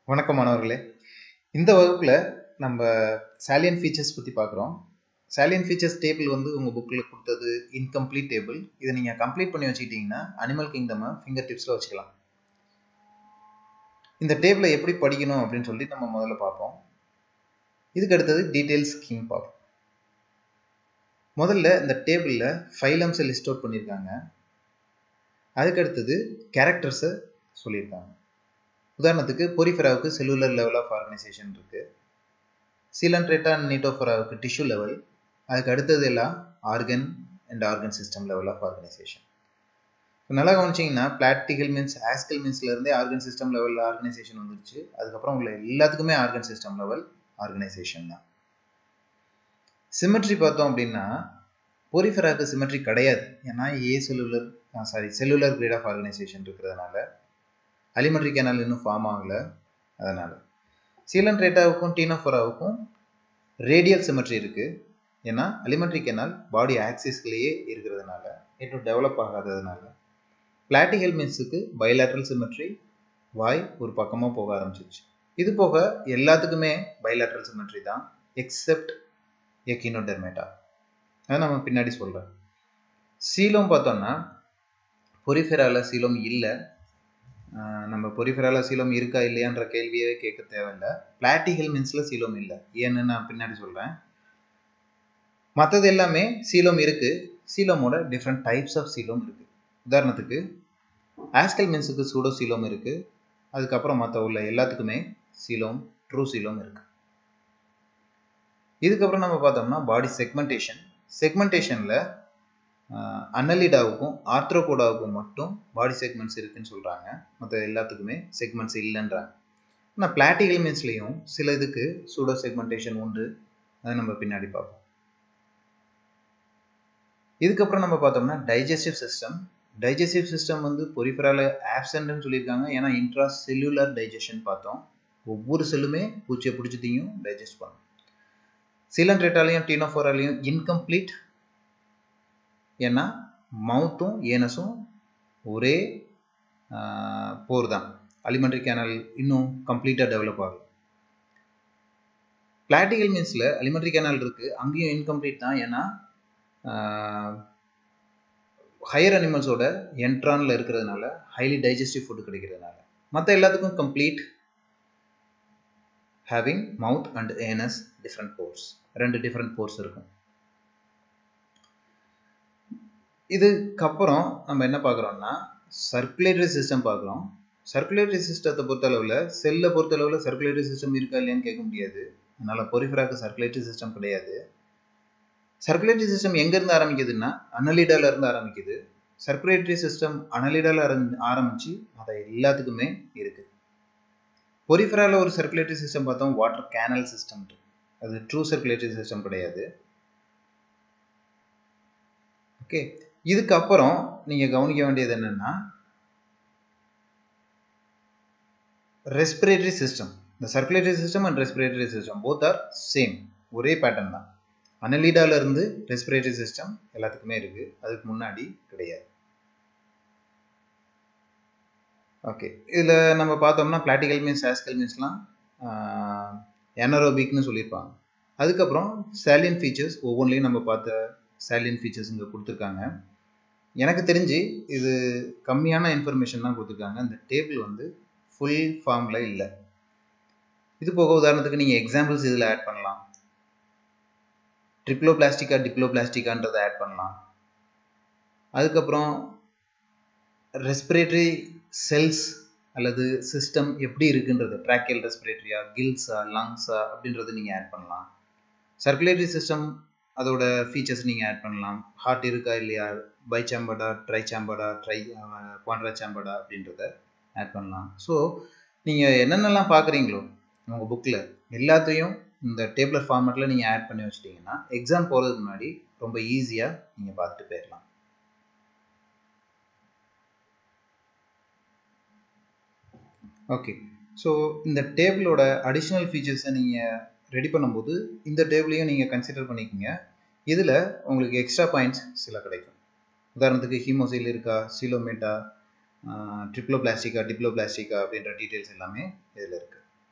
வணக்கம் மாணவர்களே இந்த வகுப்பில் நம்ம சாலியன் ஃபீச்சர்ஸ் பற்றி பார்க்குறோம் சாலியன் ஃபீச்சர்ஸ் டேபிள் வந்து உங்கள் புக்கில் கொடுத்தது இன்கம்ப்ளீட் டேபிள் இதை நீங்கள் கம்ப்ளீட் பண்ணி வச்சுக்கிட்டிங்கன்னா அனிமல் கிங்டமை ஃபிங்கர் டிப்ஸில் வச்சுக்கலாம் இந்த டேபிளை எப்படி படிக்கணும் அப்படின்னு சொல்லி நம்ம முதல்ல பார்ப்போம் இதுக்கு அடுத்தது டீட்டெயில் ஸ்கீம் பார்ப்போம் முதல்ல இந்த டேபிளில் ஃபைலம்ஸை லிஸ்ட் அவுட் பண்ணியிருக்காங்க அதுக்கு அடுத்தது கேரக்டர்ஸை சொல்லியிருக்காங்க உதாரணத்துக்கு பொரிஃபெராவுக்கு செல்லுலர் லெவல் ஆஃப் ஆர்கனைசேஷன் இருக்குது சீலன்ட்ரேட்டா நீட்டோஃபெராவுக்கு டிஷ்யூ லெவல் அதுக்கு அடுத்தது எல்லாம் organ and organ system level of organisation நல்லா கவனிச்சிங்கன்னா பிளாட்டிகல் மீன்ஸ் ஆஸ்கல் மீன்ஸ்லேருந்தே ஆர்கன் சிஸ்டம் லெவல் ஆர்கனைசேஷன் வந்துருச்சு அதுக்கப்புறம் உள்ள எல்லாத்துக்குமே ஆர்கன் சிஸ்டம் லெவல் ஆர்கனைசேஷன் தான் சிமெட்ரி பார்த்தோம் அப்படின்னா பொரிஃபெராவுக்கு சிமெட்ரி கிடையாது ஏன்னா ஏ cellular sorry cellular grade of organisation இருக்கிறதுனால அலிமெண்ட்ரி கேனால் இன்னும் ஃபார்ம் ஆகலை அதனால் சீலன் ரேட்டாவுக்கும் டீனோஃபோராவுக்கும் ரேடியல் சிமெட்ரி இருக்குது ஏன்னா அலிமெண்ட்ரி கேனால் பாடி ஆக்சிஸ்லேயே இருக்கிறதுனால இன்னும் டெவலப் ஆகாததுனால பிளாட்டிகல் மீன்ஸுக்கு பைலாட்ரல் சிமெட்ரி வாய் ஒரு பக்கமாக போக ஆரம்பிச்சிருச்சு இது போக எல்லாத்துக்குமே பைலாட்ரல் சிமெட்ரி தான் எக்ஸப்ட் எக்கினோடெர்மேட்டா அதை நம்ம பின்னாடி சொல்கிறேன் சீலம் பார்த்தோம்னா பொரிஃபெரால சீலம் இல்லை நம்ம பொரிஃபெரால சீலம் இருக்கா இல்லையான்ற கேள்வியே கேட்க தேவையில்லை பிளாட்டிகல் மீன்ஸில் சீலம் இல்லை ஏன்னு நான் பின்னாடி சொல்கிறேன் மற்றது எல்லாமே சீலம் இருக்குது சீலமோட டிஃப்ரெண்ட் டைப்ஸ் ஆஃப் சீலம் இருக்குது உதாரணத்துக்கு ஆஸ்கல் மீன்ஸுக்கு சூடோ சீலம் இருக்குது அதுக்கப்புறம் மற்ற உள்ள எல்லாத்துக்குமே சீலம் ட்ரூ சீலம் இருக்குது இதுக்கப்புறம் நம்ம பார்த்தோம்னா பாடி செக்மெண்டேஷன் செக்மெண்டேஷனில் அன்னலிடாவுக்கும் ஆர்த்ரோகோடாவுக்கும் மட்டும் பாடி செக்மெண்ட்ஸ் இருக்குன்னு சொல்கிறாங்க மற்ற எல்லாத்துக்குமே செக்மெண்ட்ஸ் இல்லைன்றாங்க ஆனால் பிளாட்டிகல் மீன்ஸ்லேயும் சில இதுக்கு சூடோ செக்மெண்டேஷன் உண்டு அதை நம்ம பின்னாடி பார்ப்போம் இதுக்கப்புறம் நம்ம பார்த்தோம்னா டைஜஸ்டிவ் சிஸ்டம் டைஜஸ்டிவ் சிஸ்டம் வந்து பொரிஃபரால ஆப்சண்ட்னு சொல்லியிருக்காங்க ஏன்னா இன்ட்ரா செல்லுலர் டைஜஷன் பார்த்தோம் ஒவ்வொரு செல்லுமே பூச்சியை பிடிச்சதையும் டைஜஸ்ட் பண்ணும் சீலன்ட்ரேட்டாலையும் டீனோஃபோராலையும் இன்கம்ப்ளீட் ஏன்னா மவுத்தும் ஏனஸும் ஒரே போர் தான் அலிமெண்ட்ரி கேனல் இன்னும் கம்ப்ளீட்டாக டெவலப் ஆகும் பிளாட்டிகல் மீன்ஸில் அலிமெண்ட்ரி கேனல் இருக்குது அங்கேயும் இன்கம்ப்ளீட் தான் ஏன்னா ஹையர் அனிமல்ஸோட என்ட்ரானில் இருக்கிறதுனால ஹைலி டைஜஸ்டிவ் ஃபுட்டு கிடைக்கிறதுனால மற்ற எல்லாத்துக்கும் complete having mouth and anus different pores ரெண்டு டிஃப்ரெண்ட் போர்ஸ் இருக்கும் இதுக்கப்புறம் நம்ம என்ன பார்க்குறோம்னா சர்க்குலேட்டரி சிஸ்டம் பார்க்குறோம் சர்க்குலேட்டரி சிஸ்டத்தை பொறுத்தளவில் செல்லை பொறுத்தளவில் சர்க்குலேட்டரி சிஸ்டம் இருக்கா இல்லையான்னு கேட்க முடியாது அதனால் பொரிஃபராக்கு சர்க்குலேட்டரி சிஸ்டம் கிடையாது சர்க்குலேட்டரி சிஸ்டம் எங்கேருந்து ஆரம்பிக்குதுன்னா அனலிடால இருந்து ஆரம்பிக்குது சர்க்குலேட்டரி சிஸ்டம் அனலிடால ஆரம்பிச்சு அதை எல்லாத்துக்குமே இருக்குது பொரிஃபரால ஒரு சர்க்குலேட்டரி சிஸ்டம் பார்த்தோம் வாட்டர் கேனல் சிஸ்டம் அது ட்ரூ சர்க்குலேட்டரி சிஸ்டம் கிடையாது ஓகே இதுக்கப்புறம் நீங்கள் கவனிக்க வேண்டியது என்னென்னா ரெஸ்பிரேட்டரி சிஸ்டம் இந்த circulatory system and respiratory system both are same ஒரே பேட்டர்ன் தான் அனலீடால இருந்து ரெஸ்பிரேட்டரி சிஸ்டம் எல்லாத்துக்குமே இருக்குது அதுக்கு முன்னாடி கிடையாது ஓகே இதில் நம்ம பார்த்தோம்னா பிளாட்டிக்கல் மீன்ஸ் ஆஸ்கல் மீன்ஸ்லாம் எனரோபிக்னு சொல்லியிருப்பாங்க அதுக்கப்புறம் சேலியன் ஃபீச்சர்ஸ் ஒவ்வொன்றிலையும் நம்ம பார்த்த சேலியன் ஃபீச்சர்ஸ் இங்கே கொடுத்துருக்காங்க எனக்கு தெரிஞ்சு இது கம்மியான இன்ஃபர்மேஷன் தான் கொடுத்துருக்காங்க இந்த டேபிள் வந்து ஃபுல் ஃபார்மில் இல்லை இது போக உதாரணத்துக்கு நீங்கள் எக்ஸாம்பிள்ஸ் இதில் ஆட் பண்ணலாம் ட்ரிப்ளோ பிளாஸ்டிக்கா டிப்ளோ பிளாஸ்டிக்கான்றதை ஆட் பண்ணலாம் அதுக்கப்புறம் ரெஸ்பிரேட்டரி செல்ஸ் அல்லது சிஸ்டம் எப்படி இருக்குன்றது ட்ராக்கியல் ரெஸ்பிரேட்டரியா கில்ஸா லங்ஸா அப்படின்றது நீங்கள் ஆட் பண்ணலாம் சர்க்குலேட்டரி சிஸ்டம் அதோட ஃபீச்சர்ஸ் நீங்கள் ஆட் பண்ணலாம் ஹார்ட் இருக்கா இல்லையா bi chambered tri chambered tri quadra chambered அப்படின்றத ஆட் பண்ணலாம் ஸோ நீங்கள் என்னென்னலாம் பார்க்குறீங்களோ உங்கள் புக்கில் எல்லாத்தையும் இந்த டேபிளர் ஃபார்மேட்டில் நீங்கள் ஆட் பண்ணி வச்சிட்டிங்கன்னா எக்ஸாம் போகிறதுக்கு முன்னாடி ரொம்ப ஈஸியாக நீங்கள் பார்த்துட்டு போயிடலாம் ஓகே ஸோ இந்த டேபிளோட அடிஷ்னல் ஃபீச்சர்ஸை நீங்கள் ரெடி பண்ணும்போது இந்த டேபிளையும் நீங்கள் கன்சிடர் பண்ணிக்கோங்க இதில் உங்களுக்கு எக்ஸ்ட்ரா பாயிண்ட்ஸ் சில கிடைக்கும் உதாரணத்துக்கு ஹீமோசைல் இருக்கா சீலோமேட்டா ட்ரிப்ளோ பிளாஸ்டிக்கா டிப்ளோ பிளாஸ்டிக்கா அப்படின்ற டீட்டெயில்ஸ் எல்லாமே இதில் இருக்குது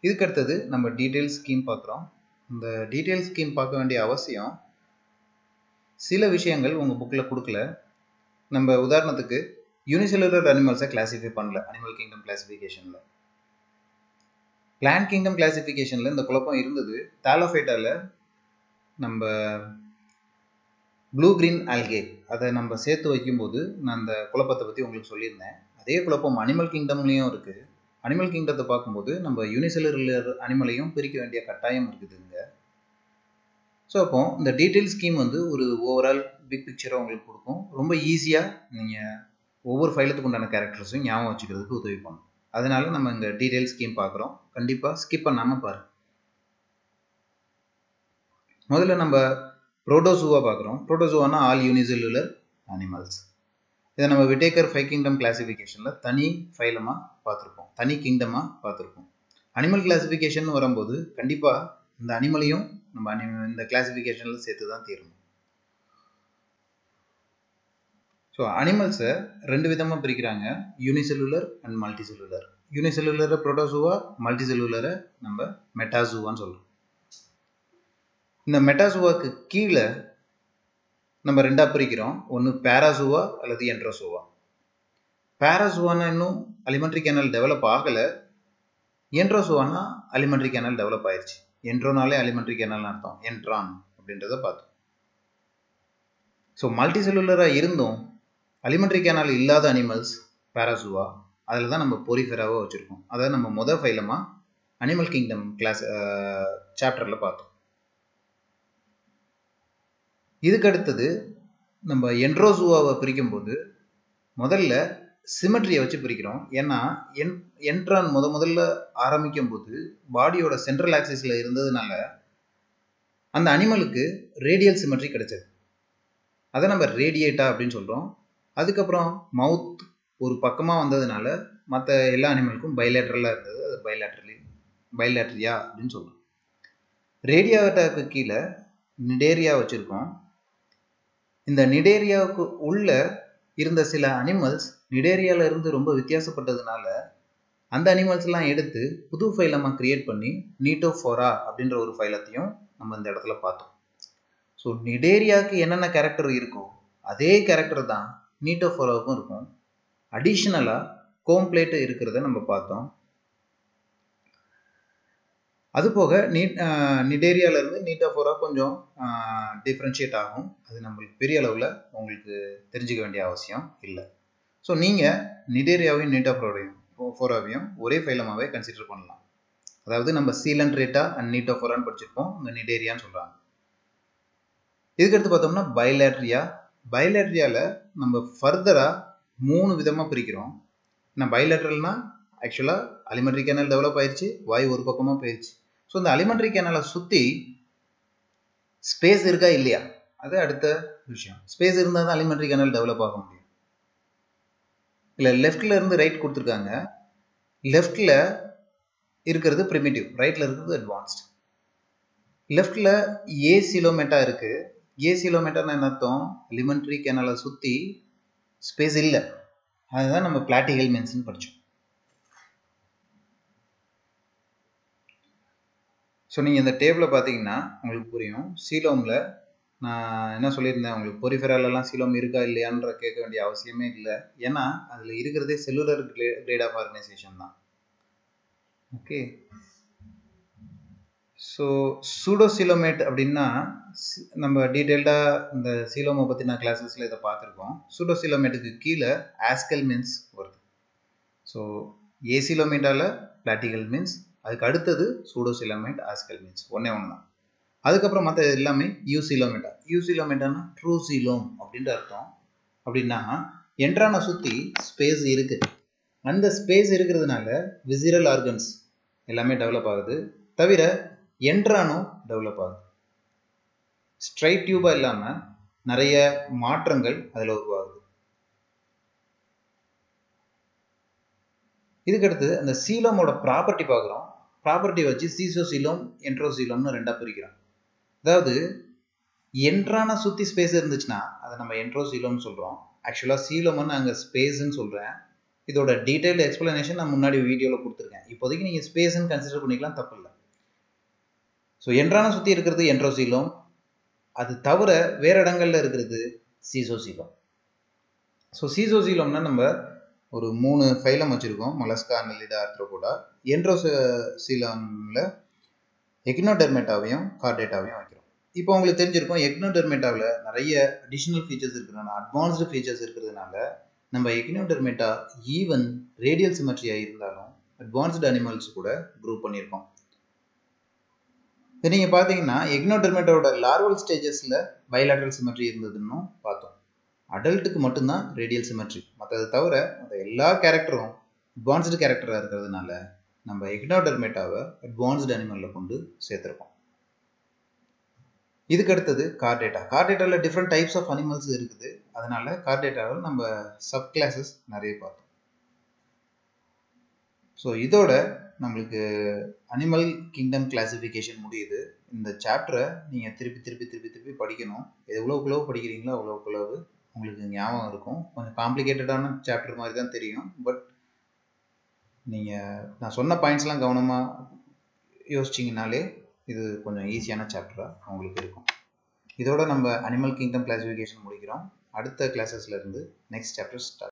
இதுக்கு அடுத்தது நம்ம டீட்டெயில் ஸ்கீம் பார்க்குறோம் இந்த டீட்டெயில் ஸ்கீம் பார்க்க வேண்டிய அவசியம் சில விஷயங்கள் உங்கள் புக்கில் கொடுக்கல நம்ம உதாரணத்துக்கு யூனிசெல்லுலர் அனிமல்ஸை கிளாஸிஃபை பண்ணல அனிமல் கிங்டம் கிளாசிஃபிகேஷனில் பிளான்ட் கிங்டம் கிளாசிஃபிகேஷனில் இந்த குழப்பம் இருந்தது தாலோஃபைட்டாவில் நம்ம ப்ளூ கிரீன் ஆல்கே அதை நம்ம சேர்த்து வைக்கும்போது நான் அந்த குழப்பத்தை பற்றி உங்களுக்கு சொல்லியிருந்தேன் அதே குழப்பம் அனிமல் கிங்டம்லேயும் இருக்குது அனிமல் கிங்டத்தை பார்க்கும்போது நம்ம யூனிசெல்லுலர் அனிமலையும் பிரிக்க வேண்டிய கட்டாயம் இருக்குதுங்க ஸோ அப்போ இந்த டீட்டெயில் ஸ்கீம் வந்து ஒரு ஓவரால் பிக் பிக்சரை உங்களுக்கு கொடுக்கும் ரொம்ப ஈஸியாக நீங்கள் ஒவ்வொரு ஃபைலத்துக்கு உண்டான கேரக்டர்ஸும் ஞாபகம் வச்சுக்கிறதுக்கு உதவி பண்ணும் அதனால நம்ம இங்கே டீட்டெயில் ஸ்கீம் பார்க்குறோம் கண்டிப்பாக ஸ்கிப் பண்ணாமல் பாருங்கள் முதல்ல நம்ம புரோட்டோசூவா பார்க்குறோம் புரோட்டோசூவானா ஆல் யூனிசெல்லுலர் அனிமல்ஸ் இதை நம்ம விட்டேக்கர் ஃபைவ் கிங்டம் கிளாசிஃபிகேஷனில் தனி ஃபைலமாக பார்த்துருப்போம் தனி கிங்டமாக பார்த்துருப்போம் அனிமல் கிளாசிஃபிகேஷன் வரும்போது கண்டிப்பாக இந்த அனிமலையும் நம்ம அனி இந்த கிளாசிஃபிகேஷனில் சேர்த்து தான் தீரணும் ஸோ அனிமல்ஸை ரெண்டு விதமாக பிரிக்கிறாங்க யூனிசெல்லுலர் அண்ட் மல்டி செல்லுலர் யூனிசெல்லுலரை புரோட்டோசூவா மல்டி செல்லுலரை நம்ம மெட்டாசூவான்னு சொல்கிறோம் இந்த மெட்டாசூவாக்கு கீழே நம்ம ரெண்டாக பிரிக்கிறோம் ஒன்று பேராசூவா அல்லது என்ட்ரோசூவா பேராசூவானா இன்னும் அலிமெண்ட்ரி கேனல் டெவலப் ஆகலை என்ட்ரோசூவானா அலிமெண்ட்ரி கேனல் டெவலப் ஆயிடுச்சு என்ட்ரோனாலே அலிமெண்ட்ரி கேனல்னு அர்த்தம் என்ட்ரான் அப்படின்றத பார்த்தோம் ஸோ மல்டி செல்லுலராக இருந்தும் அலிமெண்ட்ரி கேனல் இல்லாத அனிமல்ஸ் பேராசூவா அதில் தான் நம்ம பொரிஃபெராவாக வச்சுருக்கோம் அதை நம்ம மொதல் ஃபைலமாக அனிமல் கிங்டம் கிளாஸ் சாப்டரில் பார்த்தோம் இதுக்கு அடுத்தது நம்ம என்ட்ரோசூவாவை பிரிக்கும்போது முதல்ல சிமெட்ரியை வச்சு பிரிக்கிறோம் ஏன்னா என் என்ட்ரான் முத முதல்ல ஆரம்பிக்கும் போது பாடியோட சென்ட்ரல் ஆக்சிஸில் இருந்ததுனால அந்த அனிமலுக்கு ரேடியல் சிமெட்ரி கிடைச்சது அதை நம்ம ரேடியேட்டா அப்படின்னு சொல்கிறோம் அதுக்கப்புறம் மவுத் ஒரு பக்கமாக வந்ததுனால மற்ற எல்லா அனிமலுக்கும் பைலேட்ரலாக இருந்தது அது பைலேட்ரலி பைலேட்ரியா அப்படின்னு சொல்கிறோம் ரேடியாட்டாக்கு கீழே நிடேரியா வச்சுருக்கோம் இந்த நிடேரியாவுக்கு உள்ள இருந்த சில அனிமல்ஸ் நிடேரியாவில் இருந்து ரொம்ப வித்தியாசப்பட்டதுனால அந்த அனிமல்ஸ்லாம் எடுத்து புது ஃபைலமாக க்ரியேட் பண்ணி நீட்டோஃபோரா அப்படின்ற ஒரு ஃபைலத்தையும் நம்ம இந்த இடத்துல பார்த்தோம் ஸோ நிடேரியாவுக்கு என்னென்ன கேரக்டர் இருக்கோ அதே கேரக்டர் தான் நீட்டோஃபோராவுக்கும் இருக்கும் அடிஷ்னலாக கோம்ப்ளேட்டு இருக்கிறத நம்ம பார்த்தோம் அது போக நீட் நிடேரியாவிலேருந்து நீட்டாஃபோரா கொஞ்சம் டிஃப்ரென்ஷியேட் ஆகும் அது நம்மளுக்கு பெரிய அளவில் உங்களுக்கு தெரிஞ்சுக்க வேண்டிய அவசியம் இல்லை ஸோ நீங்கள் நிடேரியாவையும் நீட்டாஃபோரையும் ஃபோராவையும் ஒரே ஃபைலமாகவே கன்சிடர் பண்ணலாம் அதாவது நம்ம சீலண்ட் ரேட்டா அண்ட் நீட்டோஃபோரான்னு படிச்சிருப்போம் இங்கே நிடேரியான்னு சொல்கிறாங்க இதுக்கடுத்து பார்த்தோம்னா பைலேட்ரியா பைலேட்ரியாவில் நம்ம ஃபர்தராக மூணு விதமாக பிரிக்கிறோம் நான் பைலேட்ரல்னா ஆக்சுவலாக அலிமெண்ட்ரி கேனல் டெவலப் ஆயிடுச்சு வாயு ஒரு பக்கமாக போயிடுச்சு ஸோ இந்த அலிமெண்ட்ரி கேனலை சுற்றி ஸ்பேஸ் இருக்கா இல்லையா அது அடுத்த விஷயம் ஸ்பேஸ் இருந்தால் தான் அலிமெண்ட்ரி கேனல் டெவலப் ஆக முடியும் இல்லை லெஃப்டில் இருந்து ரைட் கொடுத்துருக்காங்க லெஃப்டில் இருக்கிறது ப்ரிமிட்டிவ் ரைட்டில் இருக்கிறது அட்வான்ஸ்ட் லெஃப்டில் ஏ சிலோமேட்டா இருக்குது ஏ சிலோமேட்டர்னு என்ன அர்த்தம் அலிமெண்ட்ரி கேனலை சுற்றி ஸ்பேஸ் இல்லை அதுதான் நம்ம பிளாட்டிகல் மென்ஸ்னு படித்தோம் ஸோ நீங்கள் இந்த டேபிளில் பார்த்தீங்கன்னா உங்களுக்கு புரியும் சீலோமில் நான் என்ன சொல்லியிருந்தேன் உங்களுக்கு பொரிஃபெராலெல்லாம் சீலோம் இருக்கா இல்லையான்ற கேட்க வேண்டிய அவசியமே இல்லை ஏன்னா அதில் இருக்கிறதே செல்லுலர் கிரேட் ஆஃப் ஆர்கனைசேஷன் தான் ஓகே ஸோ சூடோசிலோமேட் அப்படின்னா நம்ம டீட்டெயில்டாக இந்த சீலோமை பற்றின கிளாஸஸில் இதை பார்த்துருக்கோம் சூடோசிலோமேட்டுக்கு கீழே ஆஸ்கல் மீன்ஸ் வருது ஸோ ஏசிலோமேட்டாவில் பிளாட்டிகல் மீன்ஸ் அதுக்கு அடுத்தது சூடோசிலோமேட் ஆஸ்கல் மீன்ஸ் ஒன்றே ஒன்று தான் அதுக்கப்புறம் மற்ற எல்லாமே யூசிலோமேட்டா யூசிலோமேட்டானா ட்ரூ சீலோம் அப்படின்ற அர்த்தம் அப்படின்னா என்ட்ரானை சுற்றி ஸ்பேஸ் இருக்குது அந்த ஸ்பேஸ் இருக்கிறதுனால விசிரல் ஆர்கன்ஸ் எல்லாமே டெவலப் ஆகுது தவிர என்ட்ரானும் டெவலப் ஆகுது ஸ்ட்ரைட் டியூபாக இல்லாமல் நிறைய மாற்றங்கள் அதில் உருவாகுது இதுக்கடுத்து அந்த சீலோமோட ப்ராப்பர்ட்டி பார்க்குறோம் ப்ராப்பர்ட்டி வச்சு சீசோசீலோம் என்ட்ரோசீலோம்னு ரெண்டாக பிரிக்கிறோம் அதாவது என்ட்ரான சுற்றி ஸ்பேஸ் இருந்துச்சுன்னா அதை நம்ம என்ட்ரோசீலோம்னு சொல்கிறோம் ஆக்சுவலாக சீலோம்னு அங்கே ஸ்பேஸ்ன்னு சொல்கிறேன் இதோட டீட்டெயில் எக்ஸ்பிளனேஷன் நான் முன்னாடி வீடியோவில் கொடுத்துருக்கேன் இப்போதைக்கு நீங்கள் ஸ்பேஸ்ன்னு கன்சிடர் பண்ணிக்கலாம் தப்பு இல்லை ஸோ என்ட்ரான சுற்றி இருக்கிறது என்ட்ரோசீலம் அது தவிர வேறு இடங்கள்ல இருக்கிறது சீசோசீலம் ஸோ சீசோசீலம்னா நம்ம ஒரு மூணு ஃபைலம் வச்சுருக்கோம் மொலஸ்கா அன்னலிடா ஆர்த்ரோபோடா என்ட்ரோசீலமில் எக்னோடெர்மேட்டாவையும் கார்டேட்டாவையும் வைக்கிறோம் இப்போ உங்களுக்கு தெரிஞ்சிருக்கும் எக்னோடெர்மேட்டாவில் நிறைய அடிஷ்னல் ஃபீச்சர்ஸ் இருக்கிறதுனால அட்வான்ஸ்டு ஃபீச்சர்ஸ் இருக்கிறதுனால நம்ம எக்னோடெர்மேட்டா ஈவன் ரேடியல் சிமெட்ரியாக இருந்தாலும் அட்வான்ஸ்டு அனிமல்ஸ் கூட குரூப் பண்ணியிருக்கோம் இப்போ நீங்கள் பார்த்தீங்கன்னா எக்னோடெர்மேட்டோட லார்வல் ஸ்டேஜஸில் பைலாட்ரல் சிமெட்ரி இருந்ததுன்னு பார்த்தோம் அடல்ட்டுக்கு மட்டும்தான் ரேடியல் சிமெட்ரி மற்றது தவிர மற்ற எல்லா கேரக்டரும் அட்வான்ஸ்டு கேரக்டராக இருக்கிறதுனால நம்ம எக்னோடெர்மேட்டாவை அட்வான்ஸ்டு அனிமலில் கொண்டு சேர்த்துருக்கோம் இதுக்கு அடுத்தது கார்டேட்டா கார்டேட்டாவில் டிஃப்ரெண்ட் டைப்ஸ் ஆஃப் அனிமல்ஸ் இருக்குது அதனால கார்டேட்டாவில் நம்ம சப் கிளாஸஸ் நிறைய பார்த்தோம் ஸோ இதோட நம்மளுக்கு அனிமல் கிங்டம் கிளாசிஃபிகேஷன் முடியுது இந்த சாப்டரை நீங்கள் திருப்பி திருப்பி திருப்பி திருப்பி படிக்கணும் எவ்வளோக்குள்ளவு படிக்கிறீங்களோ அவ்வளோக்குள்ளவு உங்களுக்கு ஞாபகம் இருக்கும் கொஞ்சம் காம்ப்ளிகேட்டடான சாப்டர் மாதிரி தான் தெரியும் பட் நீங்கள் நான் சொன்ன பாயிண்ட்ஸ்லாம் கவனமாக யோசிச்சிங்கனாலே இது கொஞ்சம் ஈஸியான சாப்டராக உங்களுக்கு இருக்கும் இதோட நம்ம அனிமல் கிங்டம் கிளாசிஃபிகேஷன் முடிக்கிறோம் அடுத்த கிளாஸஸ்லேருந்து நெக்ஸ்ட் சாப்டர் ஸ்டார்ட்